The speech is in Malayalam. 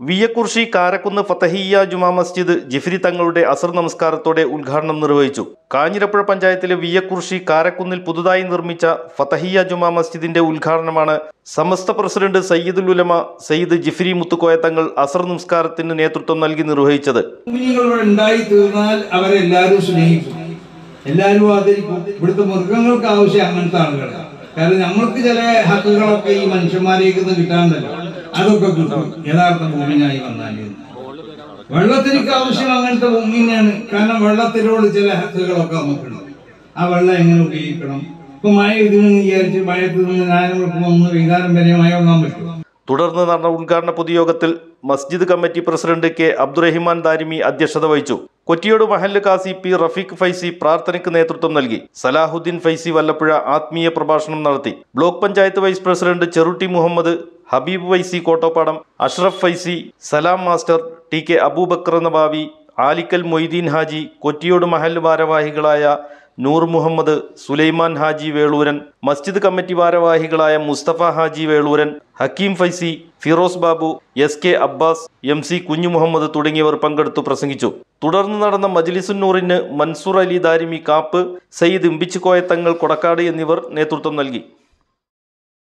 വിയക്കുർഷി കാരക്കുന്ന് ഫതഹിയ ജുമാ മസ്ജിദ് ജിഫ്രി തങ്ങളുടെ അസർ നമസ്കാരത്തോടെ ഉദ്ഘാടനം നിർവഹിച്ചു കാഞ്ഞിരപ്പുഴ പഞ്ചായത്തിലെ വിയക്കുർഷി കാരക്കുന്നിൽ പുതുതായി നിർമ്മിച്ച ഫതഹിയ ജുമാ മസ്ജിദിന്റെ ഉദ്ഘാടനമാണ് സമസ്ത പ്രസിഡന്റ് സയ്യിദുൽ ഉലമ സയ്യിദ് ജിഫ്രി മുത്തുക്കോയ തങ്ങൾ അസർ നമസ്കാരത്തിന് നേതൃത്വം നൽകി നിർവഹിച്ചത് മുഅ്മിനീങ്ങൾ ഇവിടെ ഉണ്ടായി തീർന്നാൽ അവരെല്ലാവരും സ്നേഹിക്കും എല്ലാവരും ആദരിക്കും ഇവിടുത്തെ മൃഗങ്ങൾക്ക് ആവശ്യം അങ്ങനത്തെ ആളുകളാണ് കാരണം നമ്മൾക്ക് ചില ഹക്കുകളൊക്കെ ഈ മനുഷ്യന്മാരേക്ക് നിന്ന് കിട്ടാണ്ടല്ലോ അതൊക്കെ കിട്ടും യഥാർത്ഥ ഭൂമിനായി വന്നാൽ വെള്ളത്തിനൊക്കെ ആവശ്യം അങ്ങനത്തെ ഭൂമിനെയാണ് കാരണം വെള്ളത്തിനോട് ചില ഹക്കുകളൊക്കെ നമുക്കുണ്ട് ആ വെള്ളം എങ്ങനെ ഉപയോഗിക്കണം ഇപ്പൊ മഴ ഇതിന് വിചാരിച്ച് മഴയത്ത് നിന്ന് ഞാനും ഒന്ന് വൈകുന്നേരം വരെ മഴ ഒന്നാൻ പറ്റും തുടർന്ന് നടന്ന ഉദ്ഘാടന പൊതുയോഗത്തിൽ മസ്ജിദ് committee president K Abdurahiman Darimi അധ്യക്ഷത വഹിച്ചു കൊറ്റിയോട് മഹല്ല് കാസി പി റഫീഖ് ഫൈസി പ്രാർത്ഥനയ്ക്ക് നേതൃത്വം നൽകി സലാഹുദ്ദീൻ ഫൈസി വല്ലപ്പുഴ ആത്മീയ പ്രഭാഷണം നടത്തി block panchayat vice president Cherutty Muhammad Habeeb Faizy Kottopadam Ashraf Faizy Salam master T K Abubakar Nabavi Alikkal Moideen Haji Kottiyode മഹല്ല് ഭാരവാഹികളായ നൂർ മുഹമ്മദ് സുലൈമാൻ ഹാജി വേളൂരൻ മസ്ജിദ് കമ്മിറ്റി ഭാരവാഹികളായ Mustafa Haji Veluran Hakeem Faizy Firoz Babu S K Abbas M C Kunju Muhammad തുടങ്ങിയവർ പങ്കെടുത്തു പ്രസംഗിച്ചു തുടർന്ന് നടന്ന മജ്ലിസുന്നൂറിന് മൻസൂർ അലി ദാരിമി കാപ്പ് സയ്യിദ് ഇമ്പിച്ചുകോയ തങ്ങൾ കൊടക്കാട് എന്നിവർ നേതൃത്വം നൽകി